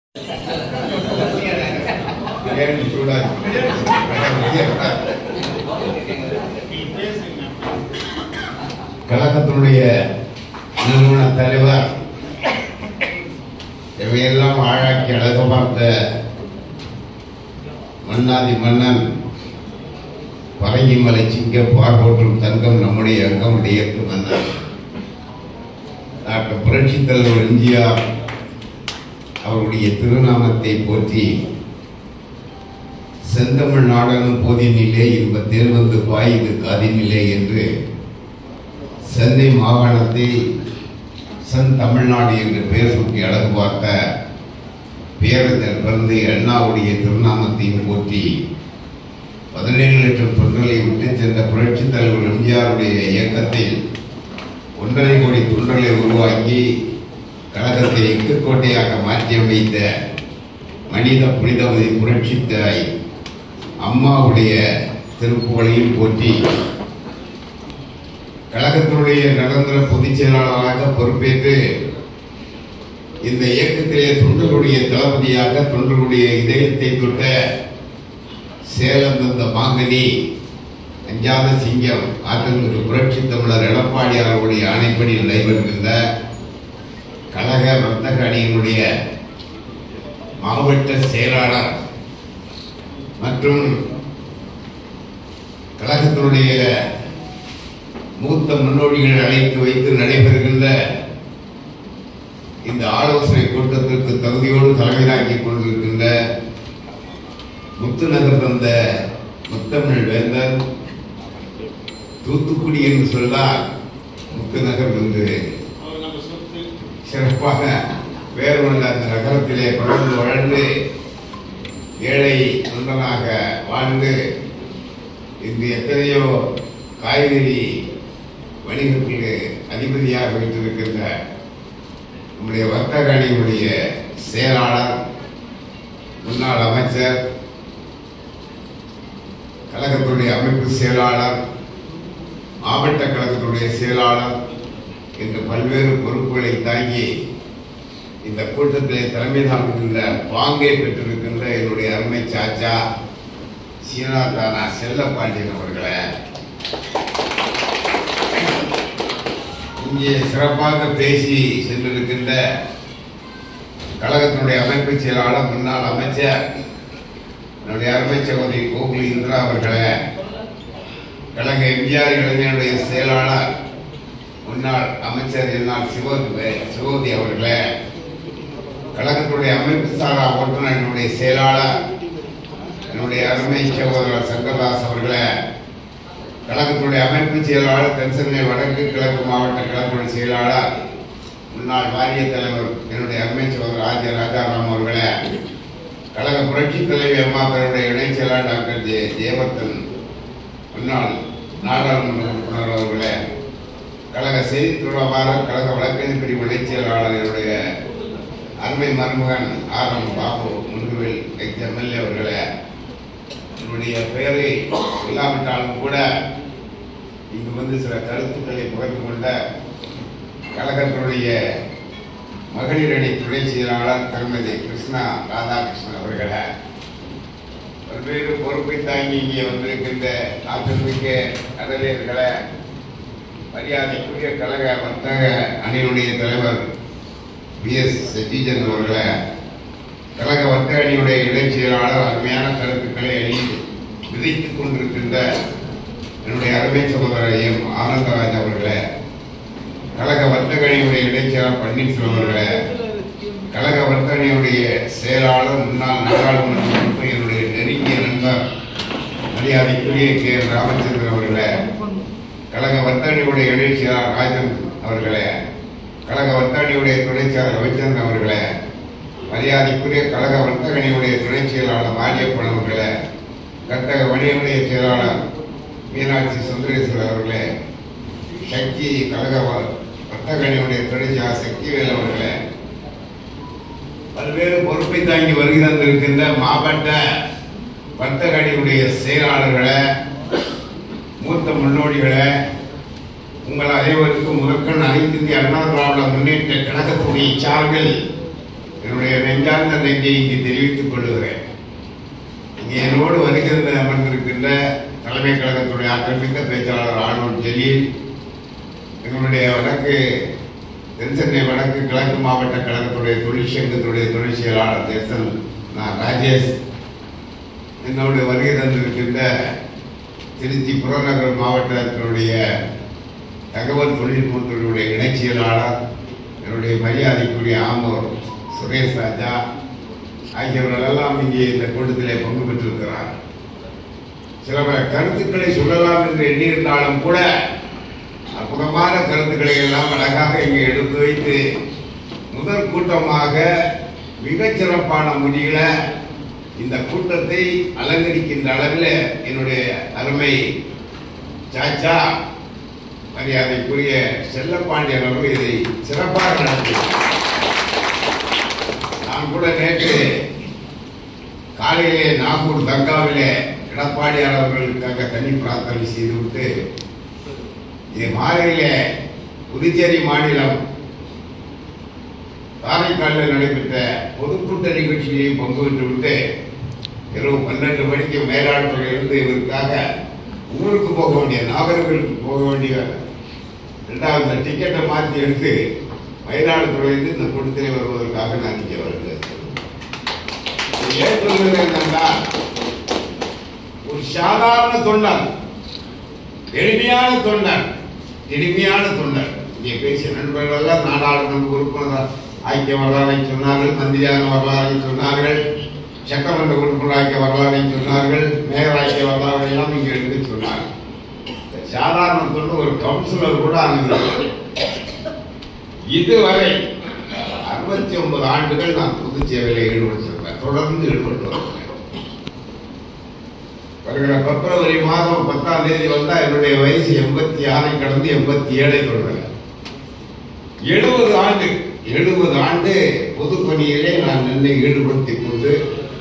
பிரியாணி சூடா கழகத்தினுடைய நிறுவன தலைவர் இவையெல்லாம் ஆழாக்கி அழகு பார்த்த மன்னாதி மன்னன் பரங்கிமலை சிங்க பார்வோற்றும் தங்கம் நம்முடைய அங்கம் இயக்கு மன்னன் டாக்டர் புரட்சித் தலைவர் எம்ஜிஆர் அவருடைய திருநாமத்தை போற்றி செந்தமிழ் நாடனும் போதினிலே இன்ப தேர்வந்து பாயுது காதினிலே என்று சென்னை மாகாணத்தை சென் தமிழ்நாடு என்று பெயர் சூட்டி அழகு பார்த்த பேரறிஞர் பிறந்து அண்ணாவுடைய திருநாமத்தையும் போற்றி பதினேழு லட்சம் தொண்டர்களை விட்டுச் சென்ற புரட்சித் தலைவர் எம்ஜிஆருடைய இயக்கத்தில் ஒன்றரை கோடி தொண்டர்களை உருவாக்கி கழகத்தை எக்குக்கோட்டையாக மாற்றி அமைத்த மனித புனிதமதி புரட்சி தாய் அம்மாவுடைய திருப்புகழையும் போற்றி கழகத்தினுடைய நிரந்தர பொதுச் செயலாளராக பொறுப்பேற்று இந்த இயக்கத்திலே தொண்டர்களுடைய தளபதியாக தொண்டர்களுடைய இதயத்தை தொட்ட சேலம் தந்த மாங்கனி அஞ்சாத சிங்கம் ஆற்றலுக்கு புரட்சி தமிழர் எடப்பாடியார் அவருடைய ஆணைப்படி நடைபெறுகின்ற கழக வர்த்தக அணியினுடைய மாவட்ட செயலாளர் மற்றும் கழகத்தினுடைய மூத்த முன்னோடிகள் அழைத்து வைத்து நடைபெறுகின்ற இந்த ஆலோசனை கூட்டத்திற்கு தகுதியோடு தலைமை தாங்கிக் கொண்டிருக்கின்ற முத்துநகர் தந்த முத்தமிழ் வேந்தன் தூத்துக்குடி என்று சொன்னால் முத்துநகர் என்று சிறப்பாக வேறு ஒன்று அந்த நகரத்திலே பறந்து வளர்ந்து ஏழை நண்பனாக வாழ்ந்து இன்று எத்தனையோ காய்கறி வணிகத்திற்கு அதிபதியாக வைத்திருக்கின்ற நம்முடைய வர்த்தக அணியினுடைய செயலாளர் முன்னாள் அமைச்சர் கழகத்துடைய அமைப்பு செயலாளர் மாவட்ட கழகத்துடைய செயலாளர் என்று பல்வேறு பொறுப்புகளை தாங்கி இந்த கூட்டத்திலே தலைமை தாங்குகின்ற பாங்கை பெற்றிருக்கின்ற என்னுடைய அருமை சாச்சா சீனாதானா செல்லப்பாண்டியன் அவர்களே இங்கே சிறப்பாக பேசி சென்றிருக்கின்ற கழகத்தினுடைய அமைப்பு செயலாளர் முன்னாள் அமைச்சர் என்னுடைய அருமை சகோதரி கோகுலி இந்திரா அவர்களே கழக எம்ஜிஆர் இளைஞருடைய செயலாளர் முன்னாள் அமைச்சர் என்னால் சிவோதி சிவோதி அவர்களே கழகத்துடைய அமைப்பு சாரா ஓட்டுநர் என்னுடைய செயலாளர் என்னுடைய அருமை சகோதரர் சங்கர்தாஸ் அவர்களே கழகத்துடைய அமைப்பு செயலாளர் தென்சென்னை வடக்கு கிழக்கு மாவட்ட கழகத்துடைய செயலாளர் முன்னாள் வாரிய தலைவர் என்னுடைய அருமை சகோதரர் ஆஜி ராஜாராம் அவர்களே கழக புரட்சி தலைவி அம்மா பேருடைய இணைச் செயலாளர் டாக்டர் ஜே ஜெயவர்த்தன் முன்னாள் நாடாளுமன்ற உறுப்பினர் அவர்களே கழக செய்தி தொடர்பாளர் கழக வழக்கறிஞர் பிரிவு இணைச் செயலாளர் என்னுடைய அருமை மருமகன் ஆர் எம் பாபு முன்குவில் எக்ஸ் எம்எல்ஏ அவர்களே என்னுடைய பெயரை இல்லாவிட்டாலும் கூட இங்கு வந்து சில கருத்துக்களை பகிர்ந்து கொண்ட கழகத்தினுடைய மகளிர் அணி துணை செயலாளர் திருமதி கிருஷ்ணா ராதாகிருஷ்ணன் அவர்களே பல்வேறு பொறுப்பை தாங்கி இங்கே வந்திருக்கின்ற நாட்டிற்மிக்க கடலியர்களை மரியாதைக்குரிய கழக வர்த்தக அணியினுடைய தலைவர் பி எஸ் சத்தீஜன் அவர்களே கழக வர்த்தக அணியுடைய இடைச் செயலாளர் அருமையான கருத்துக்களை அணி விதைத்துக் கொண்டிருக்கின்ற என்னுடைய அருமை சகோதரர் எம் ஆனந்தராஜ் அவர்களே கழக வர்த்தக அணியுடைய இடைச் செயலாளர் பன்னீர்செல்வம் அவர்களே கழக வர்த்தக அணியுடைய செயலாளர் முன்னாள் நாடாளுமன்ற உறுப்பினர் என்னுடைய நெருங்கிய நண்பர் மரியாதைக்குரிய கே ராமச்சந்திரன் அவர்களே கழக வர்த்தகனியுடைய இணைச் செயலாளர் ராஜன் அவர்களே கழக வர்த்தகனியுடைய துணைச் செயலாளர் ரவிச்சந்திரன் அவர்களே மரியாதைக்குரிய கழக வர்த்தகனியுடைய துணைச் செயலாளர் மாரியப்பன் அவர்களே கட்டக வணிகனுடைய செயலாளர் மீனாட்சி சுந்தரேஸ்வரர் அவர்களே சக்தி கழக வ- வர்த்தகனியுடைய துணைச் செயலாளர் சக்திவேல் அவர்களே பல்வேறு பொறுப்பை தாங்கி வருகை தந்திருக்கின்ற மாவட்ட வர்த்தக அணியுடைய செயலாளர்களை மூத்த முன்னோடிகளை உங்கள் அனைவருக்கும் முதற்கண் அனைத்து இந்திய அண்ணா திராவிட முன்னேற்ற கழகத்துடைய சார்பில் என்னுடைய நெஞ்சார்ந்த நெஞ்சை இங்கு தெரிவித்துக் கொள்ளுகிறேன் இங்கே என்னோடு வருகின்ற அமர்ந்திருக்கின்ற தலைமை கழகத்துடைய ஆற்றல் மிக்க பேச்சாளர் ஆனோன் ஜெலீல் எங்களுடைய வடக்கு தென்சென்னை வடக்கு கிழக்கு மாவட்ட கழகத்துடைய தொழிற்சங்கத்துடைய தொழில் செயலாளர் தேசன் நான் ராஜேஷ் என்னோடு வருகை தந்திருக்கின்ற திருச்சி புறநகர் மாவட்டத்தினுடைய தகவல் தொழில்நுட்பத்துடைய இணைச் செயலாளர் என்னுடைய மரியாதைக்குரிய ஆமூர் சுரேஷ் ராஜா ஆகியவர்கள் எல்லாம் இங்கே இந்த கூட்டத்திலே பங்கு பெற்றிருக்கிறார் சில பல கருத்துக்களை சொல்லலாம் என்று எண்ணியிருந்தாலும் கூட அற்புதமான கருத்துக்களை எல்லாம் அழகாக இங்கே எடுத்து வைத்து முதல் கூட்டமாக மிகச் சிறப்பான முறையில இந்த கூட்டத்தை அலங்கரிக்கின்ற அளவில் என்னுடைய அருமை சாச்சா மரியாதைக்குரிய செல்லப்பாண்டியன் அவர்கள் இதை சிறப்பாக நடத்தினார் நான் கூட நேற்று காலையிலே நாகூர் தங்காவிலே எடப்பாடியார் அவர்களுக்காக தனி பிரார்த்தனை செய்துவிட்டு இது மாலையிலே புதுச்சேரி மாநிலம் காரைக்காலில் நடைபெற்ற பொதுக்கூட்ட நிகழ்ச்சியிலையும் பங்கு பெற்று விட்டு இரவு பன்னெண்டு மணிக்கு மேலாளர்களிலிருந்து இவருக்காக ஊருக்கு போக வேண்டிய நாகர்களுக்கு போக வேண்டிய இரண்டாவது இந்த டிக்கெட்டை மாற்றி எடுத்து மயிலாடுதுறையிலிருந்து இந்த கூட்டத்திலே வருவதற்காக நான் இங்கே வருகிறேன் ஏன் சொல்கிறேன் என்றால் ஒரு சாதாரண தொண்டர் எளிமையான தொண்டர் எளிமையான தொண்டர் இங்கே பேசிய நண்பர்கள் எல்லாம் நாடாளுமன்ற உறுப்பினர் ஆக்கிய வரலாறை சொன்னார்கள் மந்திரியான வரலாறை சொன்னார்கள் சட்டமன்ற உறுப்பினராக்கிய வரலாறை சொன்னார்கள் மேயராக்கிய வரலாறை எல்லாம் இங்கே எடுத்து சொன்னார்கள் இந்த சாதாரண தொண்டர் ஒரு கவுன்சிலர் கூட அணுகிறார் இதுவரை அறுபத்தி ஒன்பது ஆண்டுகள் நான் பொது சேவையில் ஈடுபட்டிருக்கிறேன் தொடர்ந்து ஈடுபட்டு வருகிறேன் வருகிற பிப்ரவரி மாதம் பத்தாம் தேதி வந்தா என்னுடைய வயசு எண்பத்தி ஆறை கடந்து எண்பத்தி ஏழை தொடர்கிறேன் எழுபது ஆண்டு எழுபது ஆண்டு பொதுப்பணியிலே நான் என்னை ஈடுபடுத்திக் கொண்டு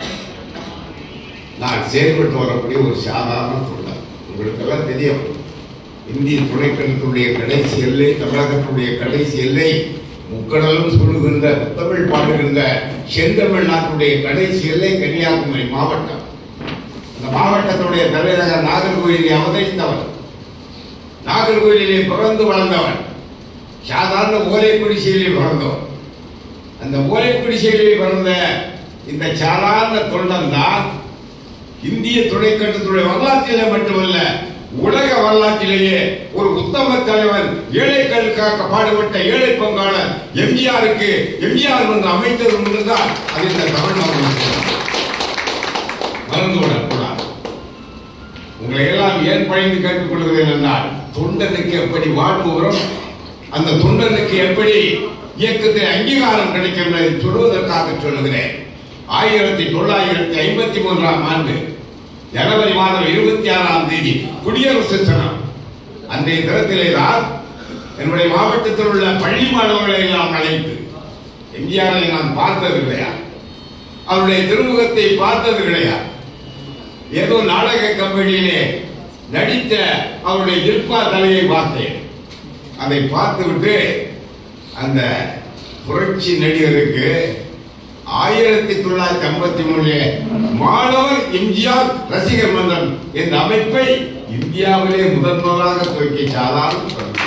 நான் செயல்பட்டு வரக்கூடிய ஒரு சாதாரண தொண்டர் உங்களுக்கெல்லாம் தெரியும் இந்திய துணைக்கண்டத்துடைய கடைசி எல்லை தமிழகத்துடைய கடைசி எல்லை முக்கடலும் சொல்லுகின்ற முத்தமிழ் பாடுகின்ற செந்தமிழ் நாட்டுடைய கடைசி எல்லை கன்னியாகுமரி மாவட்டம் அந்த மாவட்டத்துடைய தலைநகர் நாகர்கோயிலே அவதரித்தவன் நாகர்கோயிலிலே பிறந்து வளர்ந்தவன் சாதாரண ஓலை குடிசையிலே பிறந்தவன் அந்த ஓலை குடிசையிலே பிறந்த இந்த சாதாரண தொண்டன் தான் இந்திய துணைக்கண்டத்துடைய வரலாற்றிலே மட்டுமல்ல உலக வரலாற்றிலேயே ஒரு உத்தம தலைவன் ஏழைகளுக்காக பாடுபட்ட ஏழை பங்காளர் எம்ஜிஆருக்கு எம்ஜிஆர் வந்து அமைத்தது ஒன்றுதான் அது இந்த தமிழ்நாடு மறந்துவிடக்கூடாது உங்களை எல்லாம் ஏன் பணிந்து கேட்டுக்கொள்கிறேன் என்றால் தொண்டனுக்கு எப்படி வாழ்வு வரும் அந்த தொண்டனுக்கு எப்படி இயக்கத்தில் அங்கீகாரம் கிடைக்கும் என்பதை சொல்வதற்காக சொல்லுகிறேன் ஆயிரத்தி தொள்ளாயிரத்தி ஐம்பத்தி மூன்றாம் ஆண்டு ஜனவரி மாதம் இருபத்தி ஆறாம் தேதி குடியரசு தினம் அன்றைய தினத்திலே தான் என்னுடைய மாவட்டத்தில் உள்ள பள்ளி மாணவர்களை எல்லாம் அழைத்து எம்ஜிஆரை நான் பார்த்தது கிடையாது அவருடைய திருமுகத்தை பார்த்தது கிடையாது ஏதோ நாடக கம்பெனியிலே நடித்த அவருடைய இல்பா தலையை பார்த்தேன் அதை பார்த்துவிட்டு அந்த புரட்சி நடிகருக்கு ஆயிரத்தி தொள்ளாயிரத்தி ஐம்பத்தி மூணுல மாணவர் எம்ஜிஆர் ரசிகர் மன்றம் என்ற அமைப்பை இந்தியாவிலே முதன் முதலாக துவக்கி சாதாரண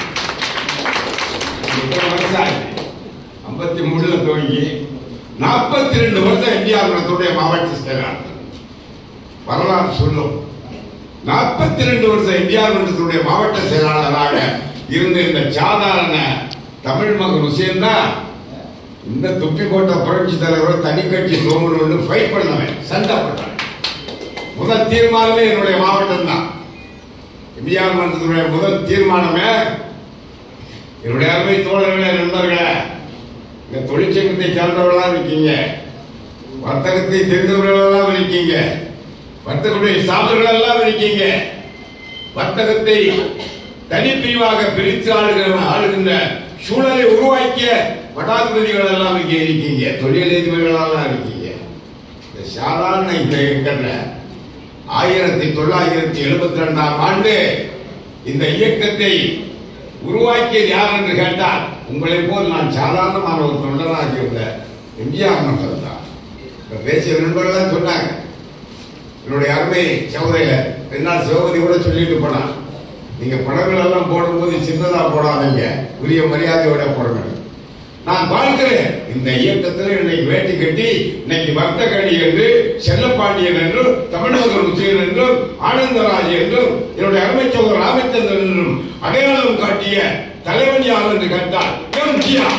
ஐம்பத்தி மூணுல துவங்கி நாற்பத்தி ரெண்டு வருஷம் எம்ஜிஆர் மன்றத்துடைய மாவட்ட செயலாளர் வரலாறு சொல்லும் நாற்பத்தி ரெண்டு வருஷம் எம்ஜிஆர் மன்றத்துடைய மாவட்ட செயலாளராக இருந்த இந்த சாதாரண தமிழ் மகன் ஹுசேன் தான் இந்த துப்பி போட்ட புரட்சி தலைவர் தனி கட்சி தோங்கணும்னு ஃபைட் பண்ணவன் சண்டை போட்டான் முதல் தீர்மானமே என்னுடைய மாவட்டம் தான் எம்ஜிஆர் மன்றத்துடைய முதல் தீர்மானமே என்னுடைய அருமை தோழர்களே நண்பர்களே இந்த தொழிற்சங்கத்தை சேர்ந்தவர்களாக இருக்கீங்க வர்த்தகத்தை தெரிந்தவர்களெல்லாம் இருக்கீங்க வர்த்தகத்துடைய ஸ்தாபர்கள் எல்லாம் இருக்கீங்க வர்த்தகத்தை தனிப்பிரிவாக பிரித்து ஆளுகிற ஆளுகின்ற சூழலை உருவாக்கிய பட்டாதிபதிகள் எல்லாம் இங்கே இருக்கீங்க தொழிலதிபர்கள் எல்லாம் இருக்கீங்க இந்த சாதாரண இந்த இயக்கத்துல ஆயிரத்தி தொள்ளாயிரத்தி எழுபத்தி ரெண்டாம் ஆண்டு இந்த இயக்கத்தை உருவாக்கியது யார் என்று கேட்டால் உங்களை போல் நான் சாதாரணமான ஒரு தொண்டனாக இருந்த எம்ஜிஆர் நம்பர் தான் இப்ப பேசிய நண்பர்கள் சொன்னாங்க என்னுடைய அருமை சகோதரர் என்னால் சிவபதி கூட சொல்லிட்டு போனான் நீங்க படங்கள் எல்லாம் போடும்போது சின்னதா போடாதீங்க உரிய மரியாதையோட போடுங்க நான் பார்க்கிறேன் இந்த இயக்கத்தில் இன்னைக்கு வேட்டி கட்டி இன்னைக்கு வர்த்தகணி என்று செல்லப்பாண்டியன் என்றும் தமிழ்மகன் உசேன் என்றும் ஆனந்தராஜ் என்றும் என்னுடைய அருமை சகோதரர் ராமச்சந்திரன் என்றும் அடையாளம் காட்டிய தலைவன் யார் என்று கேட்டால் எம்ஜிஆர்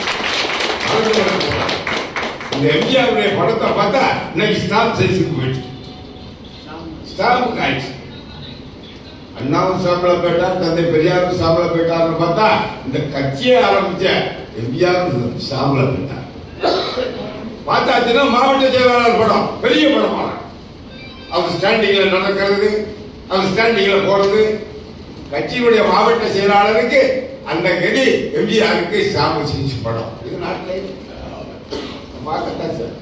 இந்த எம்ஜிஆருடைய படத்தை பார்த்தா இன்னைக்கு ஸ்டாம்ப் சைஸுக்கு போயிடுச்சு ஸ்டாம்ப் காய்ச்சி அண்ணாவும் சாம்பளம் போயிட்டார் தந்தை பெரியாரும் சாம்பளம் போயிட்டார்னு பார்த்தா இந்த கட்சியை ஆரம்பிச்ச எம்ஜிஆர் சாம்பளம் போயிட்டார் பார்த்தாச்சுன்னா மாவட்ட செயலாளர் படம் பெரிய படம் அவர் ஸ்டாண்டிங்ல நடக்கிறது அவர் ஸ்டாண்டிங்ல போறது கட்சியினுடைய மாவட்ட செயலாளருக்கு அந்த கதி எம்ஜிஆருக்கு சாம செஞ்சு படம் இது நாட்டில் பார்க்கத்தான் சார்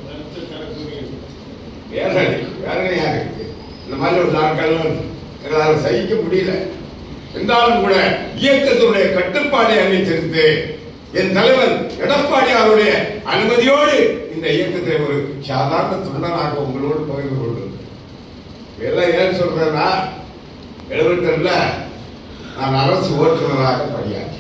வேற வேற யாரு இருக்கு இந்த மாதிரி ஒரு நாட்கள் எங்களால் சகிக்க முடியல இருந்தாலும் கூட இயக்கத்தினுடைய கட்டுப்பாடை அமைத்திருந்து என் தலைவர் எடப்பாடியாருடைய அனுமதியோடு இந்த இயக்கத்தை ஒரு சாதாரண தொண்டனாக உங்களோடு பகிர்ந்து கொண்டு எல்லாம் ஏன் சொல்றேன்னா எழுபத்தெட்டுல நான் அரசு ஓட்டுநராக பணியாற்றேன்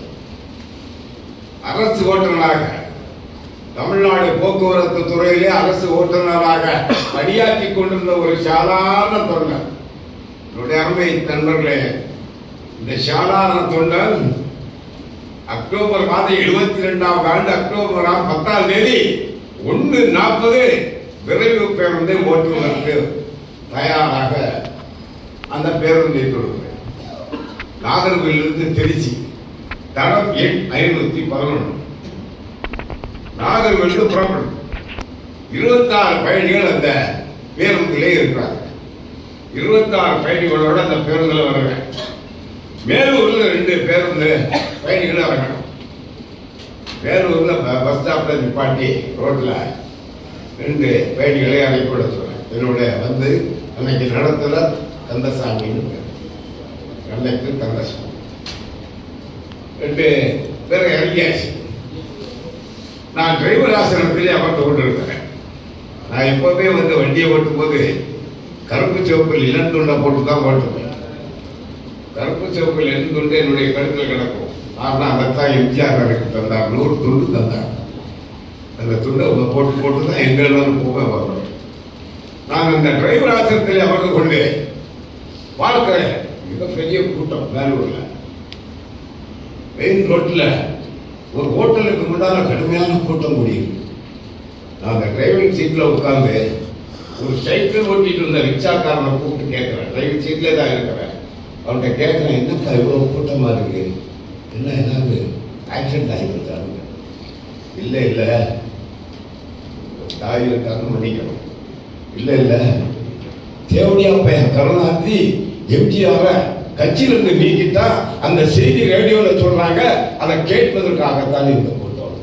அரசு ஓட்டுநராக தமிழ்நாடு போக்குவரத்து துறையிலே அரசு ஓட்டுநராக பணியாற்றி கொண்டிருந்த ஒரு சாதாரண தொண்டர் என்னுடைய அருமை நண்பர்களே இந்த சாதாரண தொண்டர் அக்டோபர் மாதம் எழுபத்தி ரெண்டாம் ஆண்டு அக்டோபர் மாதம் பத்தாம் தேதி ஒன்று நாற்பது விரைவு பேருந்தை ஓட்டுவதற்கு தயாராக அந்த பேருந்தை கொடுக்கிறேன் நாகர்கோயிலிருந்து திருச்சி தடம் எண் ஐநூத்தி பதினொன்று நாகர்கோயிலிருந்து புறப்படும் இருபத்தாறு பயணிகள் அந்த பேருந்திலே இருக்கிறாங்க இருபத்தாறு பயணிகளோட அந்த பேருந்துல வர்றேன் மேலூர்ல ரெண்டு பேருந்து பயணிகள் இறங்கணும் வேலூர்ல ப- பஸ் ஸ்டாப்ல நிப்பாட்டி ரோட்ல ரெண்டு பயணிகளை இறக்கி விட சொன்னேன் என்னுடைய வந்து அன்னைக்கு நடத்துல கந்தசாமின்னு பேர் கண்ணைக்கு கந்தசாமி ரெண்டு பேரை இறங்கியாச்சு நான் டிரைவர் ஆசனத்திலே அமர்ந்து கொண்டிருக்கிறேன் நான் எப்பவுமே வந்து வண்டியை ஓட்டும் போது கருப்பு சிவப்பில் இளந்துண்டை போட்டு தான் ஓட்டுவேன் கருப்பு சிவப்பில் இளந்துண்டு என்னுடைய கழுத்தில் கிடக்கும் ஆனால் அதைத்தான் எம்ஜிஆர் எனக்கு தந்தார் நூறு துண்டு தந்தார் அந்த துண்டை உள்ள போட்டு போட்டு தான் எங்கெல்லாம் போக வருவேன் நான் அந்த டிரைவர் ஆசனத்தில் அமர்ந்து கொண்டு பார்க்கிறேன் மிகப்பெரிய கூட்டம் வேலூர்ல மெயின் ரோட்ல ஒரு ஹோட்டலுக்கு முன்னால கடுமையான கூட்டம் முடியும் நான் அந்த டிரைவிங் சீட்ல உட்கார்ந்து ஒரு சைக்கிள் ஓட்டிட்டு இருந்த ரிக்ஷாக்காரனை கூப்பிட்டு கேட்கிறேன் டிரைவிங் சீட்ல தான் இருக்கிறேன் அவன்கிட்ட கேட்கிறேன் என்னப்பா இவ்வளவு கூட்டமா இருக்கு என்ன ஏதாவது ஆக்சிடென்ட் ஆகிருக்காங்க இல்ல இல்ல தாய் இருக்காருன்னு மன்னிக்கணும் இல்ல இல்ல தேவடியா பையன் கருணாநிதி எம்ஜிஆர கட்சியிலிருந்து நீக்கிட்டா அந்த செய்தி ரேடியோல சொல்றாங்க அதை கேட்பதற்காகத்தான் இந்த கூட்டம்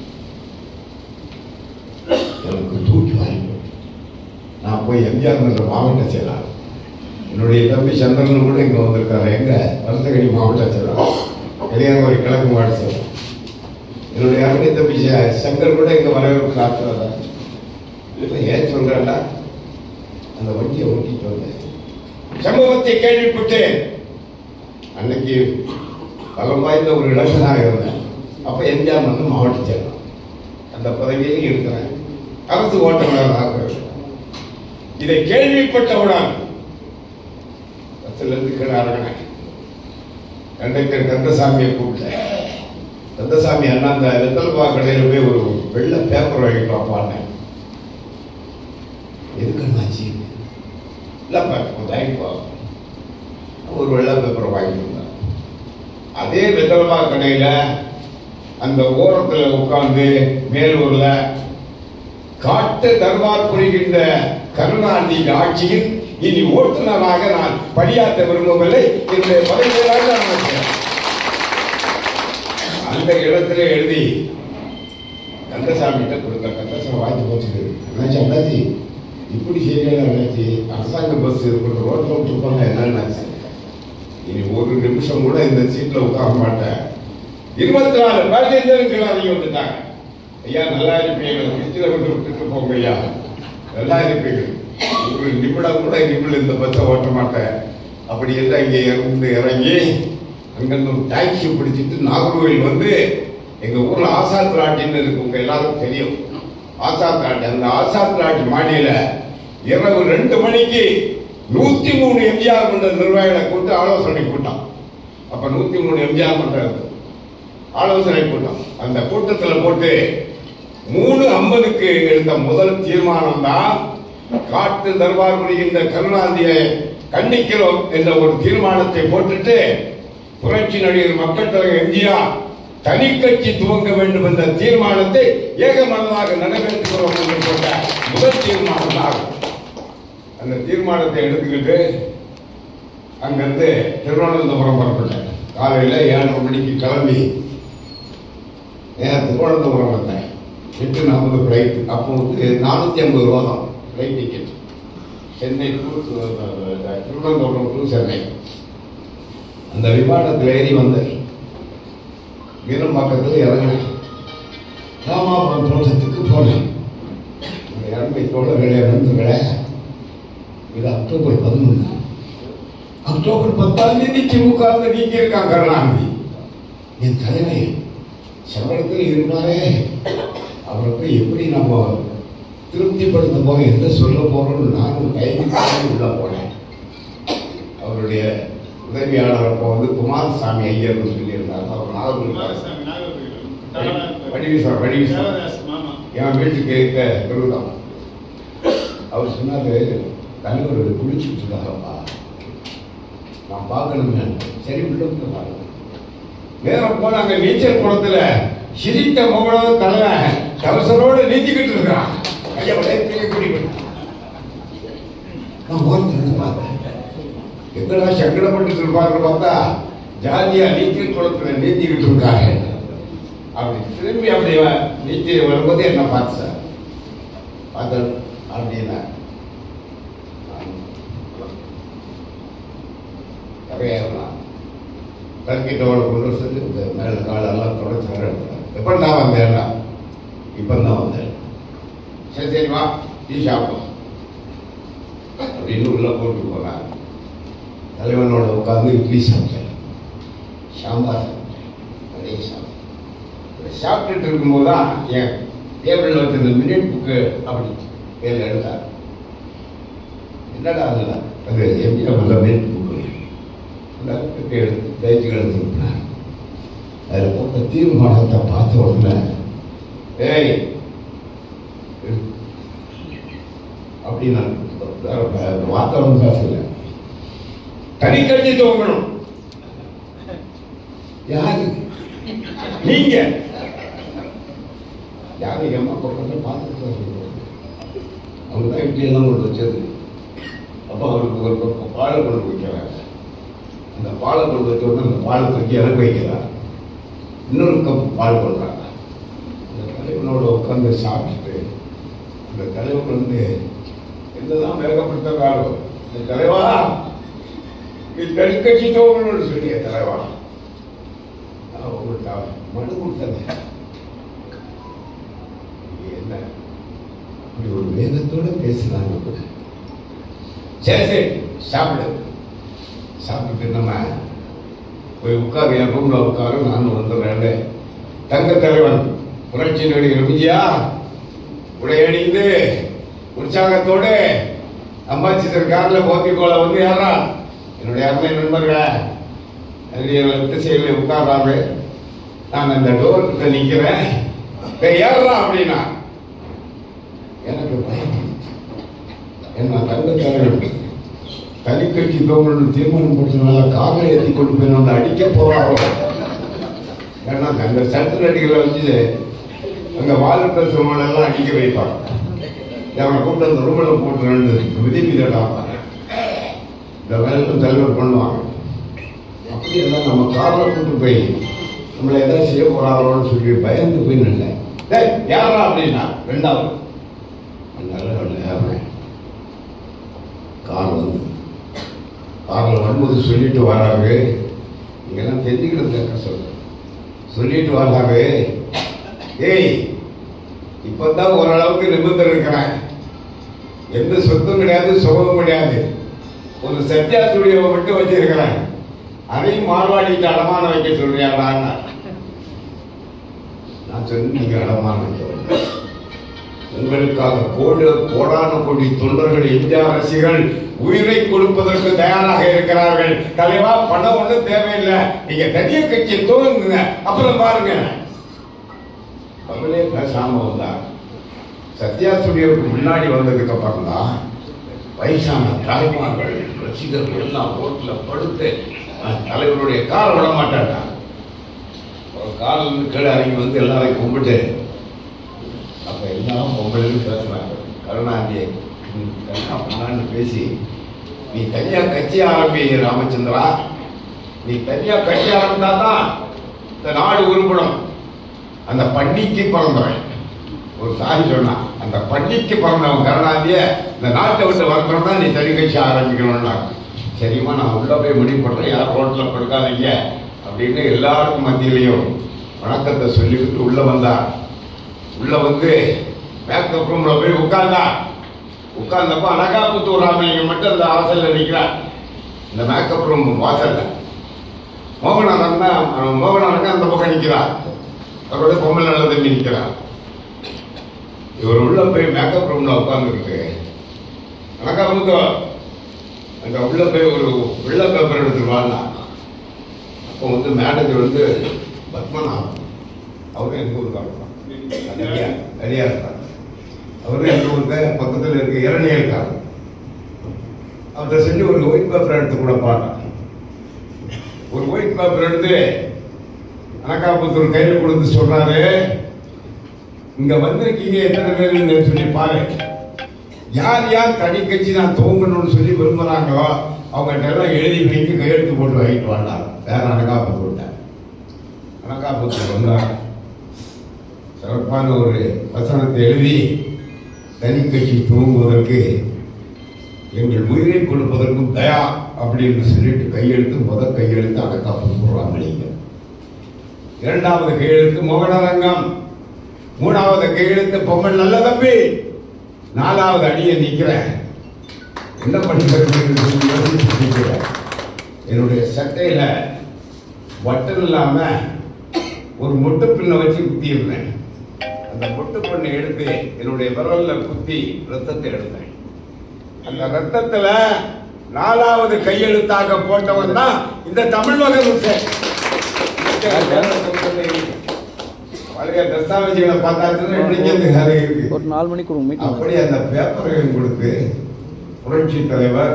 எனக்கு தூக்கி வாங்கி போட்டு. நான் போய் எம்ஜிஆர் என்ற மாவட்ட செயலாளர் என்னுடைய தம்பி சந்திரன் கூட இங்க வந்திருக்காரு எங்க வருத்தகடி மாவட்ட செயலாளர் கலியாங்குமரி கிழக்கு மாவட்ட செயலாளர் என்னுடைய அருமை தம்பி ச- சங்கர் கூட இங்க வரவேற்பு காட்டுறாரு இல்லை ஏன் சொல்றேன்டா அந்த வண்டியை ஓட்டிட்டு வந்தேன் சம்பவத்தை கேள்விப்பட்டேன் அன்னைக்கு பலம் வாய்ந்த ஒரு இளைஞனாக இருந்தேன் அப்ப எம்ஜிஆர் வந்து மாவட்ட செயலர் அந்த பதவியிலும் இருக்கிறேன் அரசு ஓட்டுநராக இருக்கிறேன் இதை கேள்விப்பட்டவுடன் பஸ்ல இருந்து கீழே இறங்கினேன் கண்டக்டர் கந்தசாமியை கூப்பிட்டேன் கந்தசாமி அண்ணா அந்த வெத்தல்பா கடையில் போய் ஒரு வெள்ளை பேப்பர் வாங்கிட்டு வாப்பான்னேன் எதுக்கு அண்ணாச்சி இல்லப்பா கொஞ்சம் வாங்கிட்டு வா ஒரு வெள்ளை பேப்பர் வாங்கிட்டு வந்தேன் அதே வெத்தல்பா கடையில அந்த ஓரத்துல உட்கார்ந்து மேலூர்ல காட்டு தர்பார் புரிகின்ற கருணாநிதி ஆட்சியில் இனி ஓட்டுநராக நான் பணியாற்ற விரும்பவில்லை என்னுடைய பதவியாக நான் இருக்கிறேன். அந்த இடத்துல எழுதி கந்தசாமிகிட்ட கொடுத்த கந்தசாமி வாங்கி போச்சுது அண்ணாச்சி அண்ணாச்சி இப்படி செய்யல அண்ணாச்சி அரசாங்க பஸ் இருக்கிற ரோட்ல விட்டுருப்பாங்க என்னன்னாச்சு இனி ஒரு நிமிஷம் கூட இந்த சீட்ல உட்கார மாட்டேன் இருபத்தி நாலு பேசஞ்சர்கள் இறங்கி வந்துட்டாங்க ஐயா நல்லா இருப்பீங்க ஃப்ரிட்ஜில் கொண்டு விட்டுட்டு போங்க ஐயா நல்லா இருப்பீங்க ஒரு நிமிடம் கூட இனிமேல் இந்த பஸ்ஸை ஓட்ட மாட்டேன் அப்படி எல்லாம் இங்கே இருந்து இறங்கி அங்கிருந்து ஒரு டாக்ஸி பிடிச்சிட்டு நாகர்கோவில் வந்து எங்க ஊர்ல ஆசாத் லாட்டின்னு இருக்கு உங்க எல்லாரும் தெரியும் ஆசாத் லாட்டி அந்த ஆசாத் லாட்டி மாடியில இரவு ரெண்டு மணிக்கு நூத்தி மூணு எம்ஜிஆர் மன்ற நிர்வாகிகளை கூட்டு ஆலோசனை கூட்டம் அப்ப நூத்தி மூணு எம்ஜிஆர் மன்றம் இருக்கு. ஆலோசனை கூட்டம் அந்த கூட்டத்துல போட்டு மூணு ஐம்பதுக்கு எடுத்த முதல் தீர்மானம் தான் காட்டு தர்பார் புரிகின்ற கருணாநிதியை கண்டிக்கிறோம் என்ற ஒரு தீர்மானத்தை போட்டுட்டு புரட்சி நடிகர் மக்கள் தலைவர் எம்ஜிஆர் தனி கட்சி துவங்க வேண்டும் என்ற தீர்மானத்தை ஏகமனதாக நிறைவேற்றுகிறோம் என்று போட்ட முதல் தீர்மானம் தான் அந்த தீர்மானத்தை எடுத்துக்கிட்டு அங்கிருந்து திருவனந்தபுரம் புறப்பட்டேன் காலையில் ஏழரை மணிக்கு கிளம்பி நேரம் திருவனந்தபுரம் வந்தேன் எட்டு நாற்பது ஃப்ளைட் அப்போ வந்து நானூற்றி ஐம்பது ரூபா தான் flight ticket Chennai to, uh, Thiruvananthapuram to Chennai அந்த விமானத்தில் ஏறி வந்தேன் வீரம்பாக்கத்தில் இறங்கினேன் ராமாபுரம் தோட்டத்துக்கு போனேன் இந்த இறங்கை தோழர்களே நண்பர்களே இது அக்டோபர் பதினொன்று அக்டோபர் பத்தாம் தேதி திமுக நீக்கி இருக்கான் கருணாநிதி என் தலைவர் சம்பளத்தில் இருந்தாரே அவரை போய் எப்படி நம்ம திருப்திப்படுத்த போறோம் என்ன சொல்ல போறோம்னு நானும் கைது உள்ள போனேன் அவருடைய உதவியாளர் அப்போ வந்து குமாரசாமி ஐயர்னு சொல்லியிருந்தார் அவர் நாகர்கோவில் வடிவி சார் வடிவி சார் என் வீட்டுக்கு இருக்க திருவிழாம் அவர் சொன்னாரு தலைவர் குளிச்சுட்டு இருக்காரப்பா நான் பார்க்கணுங்க சரி விட்டு பாருங்க நேரம் போன அங்க நீச்சல் குளத்துல சிரித்த முகலோட தலைவன் கவசரோடு நீந்திக்கிட்டு இருக்கிறான் ஐயா வளையத்திலே குடிக்கணும் நான் ஓரத்துல பார்த்தேன் எங்கடா சங்கடப்பட்டு இருப்பாங்க பார்த்தா ஜாலியா நீச்சல் குளத்துல நீந்திக்கிட்டு இருக்காங்க அப்படி திரும்பி அப்படி வ- நீந்தி வரும்போது என்ன பார்த்து சார் பார்த்து அப்படின்னா கரையேறலாம் டர்க்கிட்டோட கொண்டு சொல்லி இந்த மேல காலெல்லாம் தொடச்சாரு எப்போ நான் வந்தேன்னா இப்போ தான் வந்தேன் சரி சரி வா டீ சாப்பிடும் அப்படின்னு உள்ள போட்டு போனாங்க தலைவனோட உட்காந்து இட்லி சாப்பிட்டேன் சாம்பார் சாப்பிட்டேன் அதே சாப்பிட்டேன் இதை சாப்பிட்டுட்டு இருக்கும்போது தான் என் டேபிளில் வச்சிருந்த மினிட் புக்கு அப்படி கையில் எடுத்தார் என்னடா அதில் அது எம்ஜிஆர் நல்ல மினிட் புக்கு அந்த புக்கு எடுத்து பேச்சுகள் எடுத்துருப்பேன் அதில் போட்ட தீர்மானத்தை பார்த்த உடனே ஏய் எடு. அப்படி நான் வேற வேற வார்த்தை வந்து பேசல தனி கட்சி துவங்கணும் யாரு நீங்க யாரு எங்க அம்மா பக்கத்துல பார்த்துட்டு அவங்க தான் இப்படி எல்லாம் கொண்டு வச்சது அப்போ அவருக்கு ஒரு பக்கம் பாலை கொண்டு வைக்கிறாங்க அந்த பாலை கொண்டு வச்ச உடனே அந்த பாலை தூக்கி எனக்கு வைக்கிறார் இன்னொரு கப் பால் கொண்டாங்க அந்த தலைவனோட உட்காந்து சாப்பிட்டுட்டு அந்த தலைவன் வந்து என்னதான் வேகப்படுத்துறாரோ இந்த தலைவா நீ தனிக்கட்சி தோகணும்னு சொல்லிய தலைவா நான் உங்கள்கிட்ட மனு கொடுத்தேன் என்ன அப்படி ஒரு வேகத்தோட பேசினாங்க கூட சரி சரி சாப்பிடு சாப்பிட்டு நம்ம போய் உட்காரு என் ரூம்ல உட்காரு நானும் வந்துடுறேன் தங்க தலைவன் புரட்சி நடிகர் விஜயா உடையணிந்து உற்சாகத்தோடு அம்பாசிடர் கார்ல போத்திக்கோல வந்து யாரா என்னுடைய அருமை நண்பர்களே அதில் திசையில் உட்கார்றாரு நான் அந்த டோர் கிட்ட நிக்கிறேன் டேய், ஏறுடா அப்படின்னா எனக்கு பயம் வந்துச்சு. என்ன தங்க தலைவன் தனிக்கட்சி தோங்கணும் தீர்மானம் போட்டதுனால காரில் ஏற்றி கொண்டு போய் நம்ம அடிக்க போறாரோ ஏன்னா அந்த சட்டு நடிகளை வச்சு அங்க வாழ்க்கை எல்லாம் அடிக்க வைப்பாங்க அவனை கூப்பிட்டு அந்த ரூமில் போட்டு ரெண்டு விதி மீதடா இந்த வேலைக்கு தலைவர் பண்ணுவாங்க அப்படி எல்லாம் நம்ம காரில் கூட்டு போய் நம்மளை ஏதாவது செய்ய போறாங்களோன்னு சொல்லி பயந்து போய் நின்னேன் டேய் யாரா அப்படின்னா ரெண்டாவது நல்ல நேரம் கார் வந்து காரில் வரும்போது சொல்லிட்டு வராங்க நீங்கெல்லாம் தெரிஞ்சுக்கிறது கேட்க சொல்றேன் சொல்லிட்டு வராங்க ஏய் இப்பதான் ஓரளவுக்கு நிமிர்ந்து இருக்கிறேன் எந்த சொத்தும் கிடையாது சுகமும் கிடையாது ஒரு சத்யா ஸ்டுடியோவை மட்டும் வச்சிருக்கிறேன் அதையும் மார்வாடிக்கு அடமானம் வைக்க சொல்றியாடான்னு நான் சொன்னேன் நீங்க அடமானம் சொல்லுங்க. உங்களுக்காக கோடு கோடான கோடி தொண்டர்கள் எம்ஜிஆர் ரசிகர்கள் உயிரை கொடுப்பதற்கு தயாராக இருக்கிறார்கள் தலைவா பணம் ஒண்ணும் தேவையில்லை நீங்க தனிய கட்சியை துவங்குங்க அப்புறம் பாருங்க அவளே பேசாம வந்தார் சத்யா ஸ்டுடியோவுக்கு முன்னாடி வந்ததுக்கு அப்புறம் தான் வயசான தாய்மார்கள் ரசிகர்கள் எல்லாம் ரோட்ல படுத்து அஹ், தலைவருடைய காரை விட மாட்டாங்க ஒரு காலில் இருந்து கீழே இறங்கி வந்து எல்லாரையும் கும்பிட்டு அப்ப எல்லாம் பொங்கலுக்கு பேசுனாங்க கருணாநிதியை ம், கருணா பண்ணான்னு பேசி நீ தனியா கட்சி ஆரம்பி ராமச்சந்திரா நீ தனியா கட்சி ஆரம்பித்தாதான் இந்த நாடு உருப்படும் அந்த பன்னிக்கு பிறந்தவன் ஒரு சாரி சொன்னான் அந்த பன்னிக்கு பிறந்தவன் கருணாநிதிய இந்த நாட்டை விட்டு வரணும்னா நீ தனி கட்சி ஆரம்பிக்கணும்னா சரிம்மா நான் உள்ள போய் முடிவு பண்றேன் யார் ரோட்ல படுக்காதீங்க அப்படின்னு எல்லாருக்கும் மத்தியிலையும் வணக்கத்தை சொல்லிவிட்டு உள்ள வந்தார் உள்ள வந்து மேக்கப் ரூம்ல போய் உட்கார்ந்தா உட்கார்ந்தப்ப அனகாபுத்தூர் ராமலிங்கம் மட்டும் அந்த வாசல்ல நிக்கிறார் இந்த மேக்கப் ரூம் வாசல்ல மோகனானன் தான் மோகனானன் அந்த பக்கம் நிக்கிறார் அவரோட பொம்பளை நல்ல தம்பி நிக்கிறார் இவர் உள்ள போய் மேக்கப் ரூம்ல உட்கார்ந்துருக்கு அனகாபுத்தூர் அங்க உள்ள போய் ஒரு வெள்ளை பேப்பர் எடுத்துருவான்னா அப்போ வந்து மேனேஜர் வந்து பத்மநாபன் அவரும் எங்க ஊருக்காரர் தான் அடியார் அடியார் இருக்கார் அவரும் எங்க ஊருக்கு பக்கத்தில் இருக்க இரணியா இருக்காரு அவர்கிட்ட சொல்லி ஒரு ஒயிட் பேப்பர் எடுத்து கூட பாட்டான் ஒரு ஒயிட் பேப்பர் எடுத்து அனகாபுத்தூர் கையில் கொடுத்து சொல்றாரு இங்க வந்திருக்கீங்க எத்தனை பேருன்னு சொல்லி பாரு யார் யார் தனி கட்சி நான் துவங்கணும்னு சொல்லி விரும்புறாங்களோ அவங்ககிட்ட எல்லாம் எழுதி வைக்க கையெழுத்து போட்டு வாங்கிட்டு வாண்டார் வேற அனகாபுத்தூர் விட்டேன் அனகாபுத்தூர் வந்தார் சிறப்பான ஒரு வசனத்தை எழுதி தனி கட்சி துவங்குவதற்கு எங்கள் உயிரை கொடுப்பதற்கும் தயா அப்படின்னு சொல்லிட்டு கையெழுத்து முத கையெழுத்து அனகாபுத்தூர் ராமலிங்கம் இரண்டாவது கையெழுத்து மோகனரங்கம் மூணாவது கையெழுத்து பொம்மன் நல்ல தம்பி நாலாவது அடியை நிக்கிறேன் என்ன பண்ணுறதுன்னு சொல்லி யோசிச்சுட்டு நிக்கிறேன். என்னுடைய சட்டையில பட்டன் இல்லாம ஒரு மொட்டு பின்னை வச்சு குத்தியிருந்தேன் அந்த மொட்டு பின்னை எடுத்து என்னுடைய விரல்ல குத்தி ரத்தத்தை எடுத்தேன் அந்த ரத்தத்துல நாலாவது கையெழுத்தாக போட்டவன் தான் இந்த தமிழ் மகன் உசேன். பழைய தஸ்தாவேஜுகளை பார்த்தாச்சுன்னா இன்னைக்கு அந்த கதை இருக்கு ஒரு நாலு மணிக்கு ஒரு மீட்டிங் அப்படி அந்த பேப்பரையும் கொடுத்து புரட்சி தலைவர்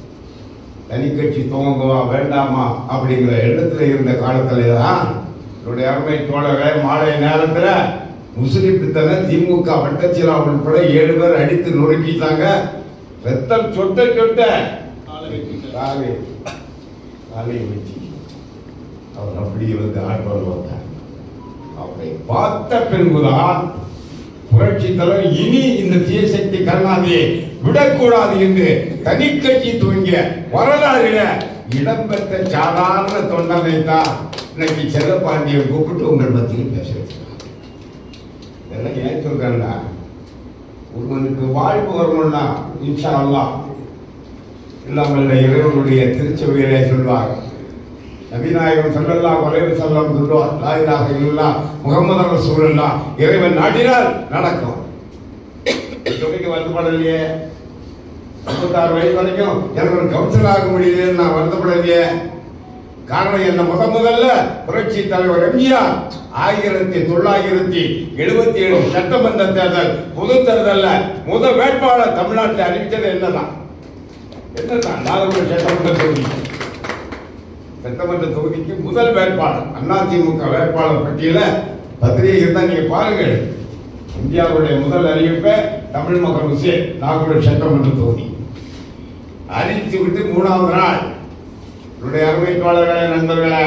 தனி கட்சி துவங்குவா வேண்டாமா அப்படிங்கிற எண்ணத்துல இருந்த காலத்துல தான் என்னுடைய அருமை தோழரை மாலை நேரத்துல முஸ்லிம் பித்தனை திமுக வட்டச்சிலா உட்பட ஏழு பேர் அடித்து நொறுக்கிட்டாங்க ரத்தம் சொட்ட சொட்ட காலை காலை வச்சு அவர் அப்படியே வந்து ஆட்கள் வந்தார் அவரை பார்த்த பின்புதான் புரட்சி தலைவர் இனி இந்த தீயசக்தி கருணாநிதியை விடக்கூடாது என்று தனி கட்சி துவங்கிய வரலாறுல இடம்பெற்ற சாதாரண தொண்டனை தான் இன்னைக்கு செல்லப்பாண்டியன் கூப்பிட்டு உங்கள் மத்தியில் பேச வச்சிருக்காங்க இதெல்லாம் ஏன் சொல்றேன்னா ஒருவனுக்கு வாழ்வு வரணும்னா இன்ஷா அல்லாஹ் இல்லாமல் இறைவனுடைய திருச்சபையிலே சொல்வார் நபிநாயகம் ஸல்லல்லாஹு அலைஹி வஸல்லம் சொல்வார் லா இலாஹ இல்லல்லாஹ் முஹம்மது ரசூலுல்லாஹ் இறைவன் நாடினால் நடக்கும் தொகைக்கு வருத்தப்படலையே முப்பத்தாறு வயசு வரைக்கும் எனக்கு ஒரு கவுன்சிலர் ஆக முடியலன்னு நான் வருத்தப்படலையே காரணம் என்ன முத முதல்ல புரட்சி தலைவர் எம்ஜிஆர் ஆயிரத்தி தொள்ளாயிரத்தி எழுபத்தி ஏழு சட்டமன்ற தேர்தல் பொது தேர்தல்ல முத வேட்பாளர் தமிழ்நாட்டில் அறிவித்தது என்னதான் என்னதான் நாகர்கோவில் சட்டமன்ற தொகுதி சட்டமன்ற தொகுதிக்கு முதல் வேட்பாளர் அதிமுக வேட்பாளர் பட்டியல பத்திரிகை இருந்தா நீங்க பாருங்கள் இந்தியாவுடைய முதல் அறிவிப்பை தமிழ் மகன் உசேன் நாகூர் சட்டமன்ற தொகுதி அறிவித்து விட்டு மூணாவது நாள் என்னுடைய அறிவிப்பாளர்களே நண்பர்களே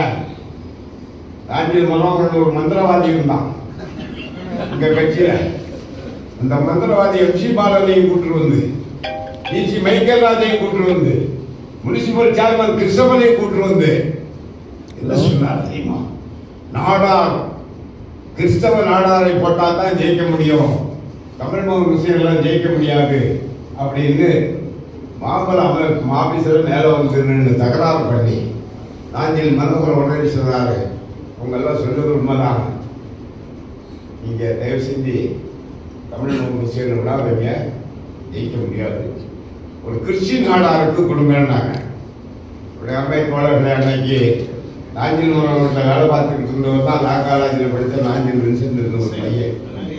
ராஜீவ் மனோகரன் ஒரு மந்திரவாதி இருந்தான் இந்த கட்சியில அந்த மந்திரவாதி எம்சி பாலனையும் கூட்டு வந்து டிசி மைக்கேல் ராஜையும் கூட்டு வந்து முனிசிபல் சேர்மன் கிருஷ்ணமனையும் கூட்டு வந்து என்ன சொன்னார் தெரியுமா நாடார் கிறிஸ்தவ நாடாரை போட்டா தான் ஜெயிக்க முடியும் தமிழ் மகன் விஷயம்லாம் ஜெயிக்க முடியாது அப்படின்னு மாம்பழம் அமை ஆபீஸர் மேலே வந்து நின்று தகராறு பண்ணி நாஞ்சில் மனோகர் உடனே சொன்னாரு உங்கெல்லாம் சொல்றது உண்மைதான் நீங்க தயவு செஞ்சு தமிழ் மகன் விஷயம் விடாதீங்க ஜெயிக்க முடியாது ஒரு கிறிஸ்டின் நாடாருக்கு கொடுங்கன்னாங்க உடைய அமைப்பாளர்கள் அன்னைக்கு நாஞ்சில் மனோகர்கிட்ட வேலை பார்த்துக்கிட்டு இருந்தவர் தான் லா காலேஜில் படித்த நாஞ்சில் வின்சென்ட் இருந்த ஒரு பையன்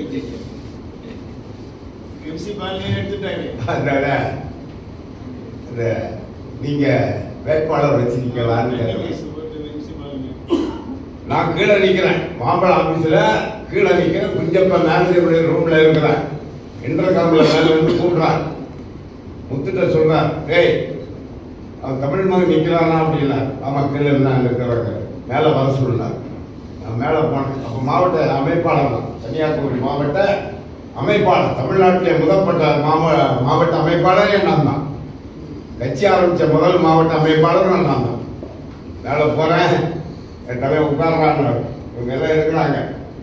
எம்சி பாலினே எடுத்துட்டாங்க அதனால இந்த நீங்க வேட்பாளர் வச்சிருக்கலான்னு கேட்டேன். எம்சி பாலினே நான் கீழே நிக்கிறேன் மாம்பழம் ஆபீஸ்ல கீழே நிக்கிறேன் குஞ்சப்ப மேனேஜருடைய ரூம்ல இருக்கிறேன் இன்டர்காம்ல மேல இருந்து கூப்பிடுறான் முத்துட்ட சொல்றான் டேய் அவன் தமிழ் மகன் நிக்கிறானா அப்படின்னா ஆமா கீழே இருந்தா இருக்கிறாங்க மேல வர சொன்னார் நான் மேல போனேன் அப்ப மாவட்ட அமைப்பாளர் தான் கன்னியாகுமரி மாவட்ட அமைப்பாளர் தமிழ்நாட்டிலே முதற்பட்ட மாவ மாவட்ட அமைப்பாளரே நான் தான் கட்சி ஆரம்பிச்ச முதல் மாவட்ட அமைப்பாளர் நான் தான் மேல போறேன் என் தலைவர் உட்கார்றாங்க இவங்க எல்லாம் இருக்கிறாங்க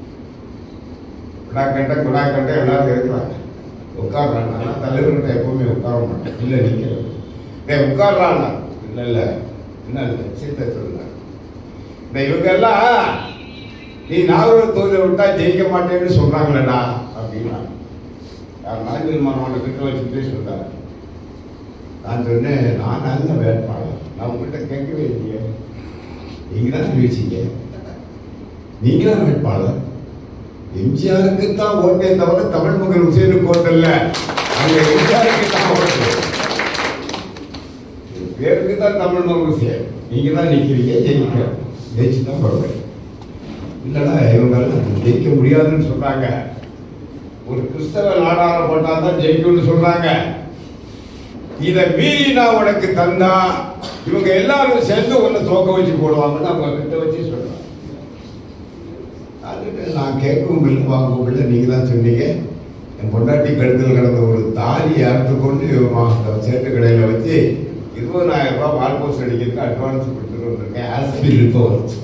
குடா கட்ட குடா கட்ட எல்லாரும் இருக்கிறாங்க உட்கார்றாங்க நான் தலைவர்கிட்ட எப்பவுமே உட்கார மாட்டேன் இல்ல நிக்கிறேன் டேய் உட்கார்றாங்க இல்ல இல்ல என்ன இல்ல சீத்தை சொல்லுங்க இந்த இவங்க எல்லாம் நீ நாகூர் தொகுதியை விட்டா ஜெயிக்க மாட்டேன்னு சொல்றாங்களேடா அப்படின்னா யார் நாஞ்சில் மனோட கிட்ட வச்சுட்டு சொல்றாரு நான் சொன்னேன் நான் நல்ல வேட்பாளர் நான் உங்ககிட்ட கேட்கவே இல்லையே நீங்க தான் ஜெயிச்சீங்க நீங்க தான் வேட்பாளர் எம்ஜிஆருக்கு தான் ஓட்டே தவிர தமிழ் மகன் உசேனுக்கு ஓட்டு இல்ல அங்க எம்ஜிஆருக்கு தான் ஓட்டு பேருக்கு தான் தமிழ் மகன் உசேன் நீங்க தான் நிக்கிறீங்க ஜெயிக்க ஜெயிச்சு தான் போடுவேன் இல்லடா இவங்க ஜெயிக்க முடியாதுன்னு சொல்றாங்க ஒரு கிறிஸ்தவ நாடார போட்டா தான் ஜெயிக்கும்னு சொல்றாங்க இதை மீறி நான் உனக்கு தந்தா இவங்க எல்லாரும் சேர்ந்து உன்னை தோக்க வச்சு போடுவாங்கன்னு அவங்க கிட்ட வச்சு சொல்றாங்க அதுக்கு நான் கேட்கவும் இல்லை வாங்கவும் இல்லை நீங்க தான் சொன்னீங்க என் பொண்டாட்டி கழுத்தில் கிடந்த ஒரு தாலி அறுத்து கொண்டு மா- சேட்டு கடையில் வச்சு இருபதாயிரம் ரூபாய் வால் போஸ்ட் அடிக்கிறதுக்கு அட்வான்ஸ் கொடுத்துட்டு வந்திருக்கேன் ஆஸ்பில் இப்போ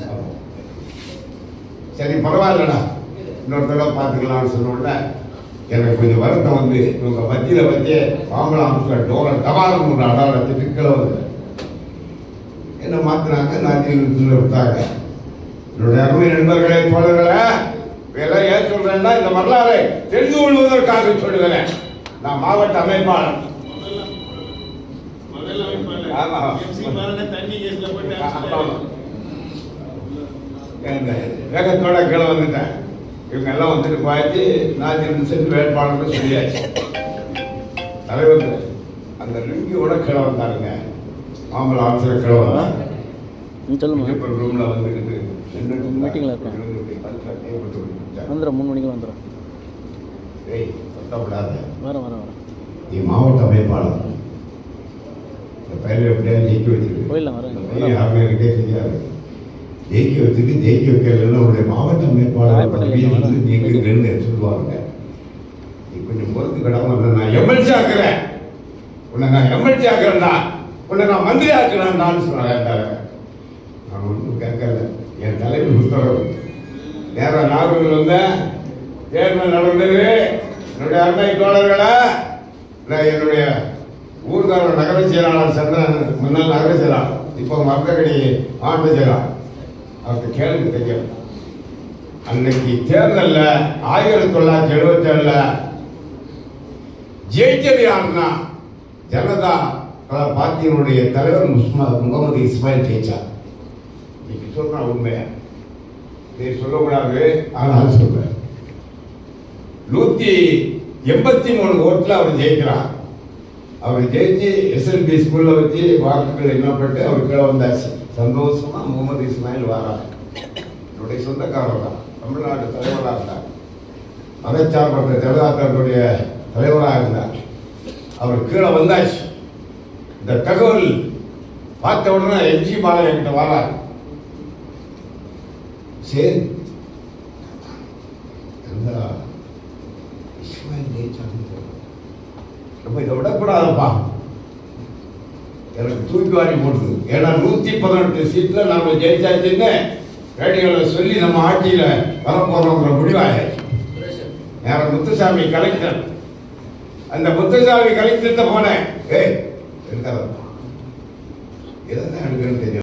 சரி பரவாயில்லடா இன்னொரு தடவை பார்த்துக்கலாம்னு சொன்னோடனே எனக்கு கொஞ்சம் வருத்தம் வந்து இவங்க மத்தியில வச்சு மாம்பழம் அமைச்சர் டோரை டபாரம் ஒரு அடம் அடைச்சிட்டு கீழே வந்து என்ன மாத்தினாங்க நாட்டில் விட்டாங்க என்னுடைய அருமை நண்பர்களே தோழர்களே இதெல்லாம் ஏன் சொல்றேன்னா இந்த வரலாறை தெரிந்து கொள்வதற்காக சொல்லுகிறேன் நான் மாவட்ட அமைப்பாளர் முதல்ல அமைப்பாளர் ஆமா. எம்சி பாலினே தண்ணி கேஸ்ல போட்டு ஆமா. அடிச்சுட்டாரு. இந்த வேகத்தோட கீழே வந்துட்டேன் இவங்க எல்லாம் வந்துட்டு பார்த்து நான் சென்று வேட்பாளர்னு சொல்லியாச்சு தலைவர் அந்த லிங்கியோட கீழே வந்தாருங்க மாமல்ல ஆஃபீஸில் கீழே வந்தாங்க ம் சொல்லுமா இப்போ ரூம்ல வந்துக்கிட்டு நின்னுட்டு இருந்தாங்க. மீட்டிங்ல இருக்கேன். இவங்க இப்படி பல்ல கைப்பட்டு விட்டாங்க. வந்துடும் மூணு மணிக்கு வந்துடும் ஏய் கத்தப்படாத வரேன் வரேன் வரேன் நீ மாவட்ட அமைப்பாளர் இந்த பையனை எப்படியா ஜெயிக்க வச்சிருக்கு போயிடலாம், வரேன். இந்த பையன் யாருமே இருக்கே செய்யாது ஜெயிக்க வச்சுட்டு ஜெயிக்க வைக்கல உடைய மாவட்ட அமைப்பாளர் ராயப்பேட்டையில பதவியில் வரேன். இருந்து நீக்குங்கன்னு சொல்லுவாங்க நீ கொஞ்சம் பொறுத்து கிடமா நான் எம்எல்சி ஆக்குறேன் உன்னை நான் எம்எல்சி ஆக்குறேன்டா உன்னை நான் மந்திரி ஆக்குறேன்டான்னு சொன்னேன் நான் ஒன்றும் கேட்கல என் தலைவர் உத்தரவு நேரம் நாகூரில் வந்தேன் தேர்தல் நடந்தது என்னுடைய அருமை தோழர்களே நான் என்னுடைய ஊர்காரர் நகர செயலாளர் சந்திரன் முன்னாள் நகர செயலாளர் இப்போ மருதகடி மாவட்ட செயலாளர் அவருக்கு கேள்வி தெரியும் அன்னைக்கு தேர்தல்ல ஆயிரத்தி தொள்ளாயிரத்தி எழுபத்தி ஏழுல ஜெயிச்சது யாருன்னா ஜனதா தள பார்ட்டியினுடைய தலைவர் முஸ்மா முகமது இஸ்மாயில் ஜெயிச்சா இன்னைக்கு சொல்றான் உண்மையா நீ சொல்லக்கூடாது ஆனால் சொல்றேன் நூத்தி எண்பத்தி மூணு ஓட்டுல அவர் ஜெயிக்கிறார் அவர் ஜெயிச்சு எஸ்எல்பி ஸ்கூல்ல வச்சு வாக்குகள் எண்ணப்பட்டு அவர் கீழே வந்தாச்சு சந்தோஷமா முகமது இஸ்மாயில் வாரார் என்னுடைய சொந்தக்காரர் தான் தமிழ்நாடு தலைவராக இருந்தார் மதச்சார்பற்ற ஜனதாதளுடைய தலைவராக இருந்தார் அவர் கீழே வந்தாச்சு இந்த தகவல் பார்த்த உடனே எம்ஜி பாலன் என்கிட்ட வரார் சரி அந்த இஸ்மாயில் ஜெயிச்சாருன்னு சொல்றாரு. நம்ம இதை விடக்கூடாதுப்பா எனக்கு தூக்கி வாரி போடுது ஏன்னா நூத்தி பதினெட்டு சீட்ல நாம ஜெயிச்சாச்சுன்னு ரேடியோல சொல்லி நம்ம ஆட்சியில வரப்போறோங்கிற முடிவாயிருச்சு யார முத்துசாமி கலெக்டர் அந்த முத்துசாமி கலெக்டர்கிட்ட போனேன் ஏய் இருக்காத எதை தான் எடுக்கணும்னு தெரியும்